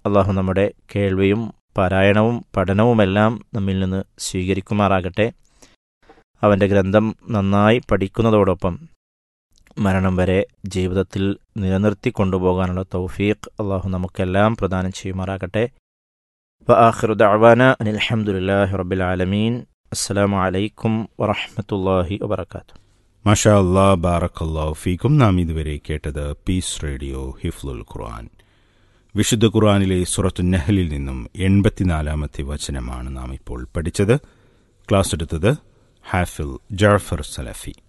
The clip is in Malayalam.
അള്ളാഹു നമ്മുടെ കേൾവിയും പാരായണവും പഠനവുമെല്ലാം നമ്മിൽ നിന്ന് സ്വീകരിക്കുമാറാകട്ടെ അവൻ്റെ ഗ്രന്ഥം നന്നായി പഠിക്കുന്നതോടൊപ്പം മരണം വരെ ജീവിതത്തിൽ നിലനിർത്തി കൊണ്ടുപോകാനുള്ള തൗഫീഖ് അള്ളാഹു നമുക്കെല്ലാം പ്രദാനം ചെയ്യുമാറാകട്ടെ വആഖിറു ദഅവാന അനിൽ ഹംദുലില്ലാഹി റബ്ബിൽ ആലമീൻ അസ്സലാമു അലൈക്കും വറഹ്മത്തുള്ളാഹി വബറകാതുഹു മഷാ അല്ലാ ബാറക്കല്ലാ ഫീക്കും നാം ഇതുവരെ കേട്ടത് പീസ് റേഡിയോ ഹിഫ്ലുൽ ഖുർആൻ വിശുദ്ധ ഖുർആനിലെ സുറത്തു നെഹലിൽ നിന്നും എൺപത്തിനാലാമത്തെ വചനമാണ് നാം ഇപ്പോൾ പഠിച്ചത് ക്ലാസ് എടുത്തത് ഹാഫിൽ ജാഫർ സലഫി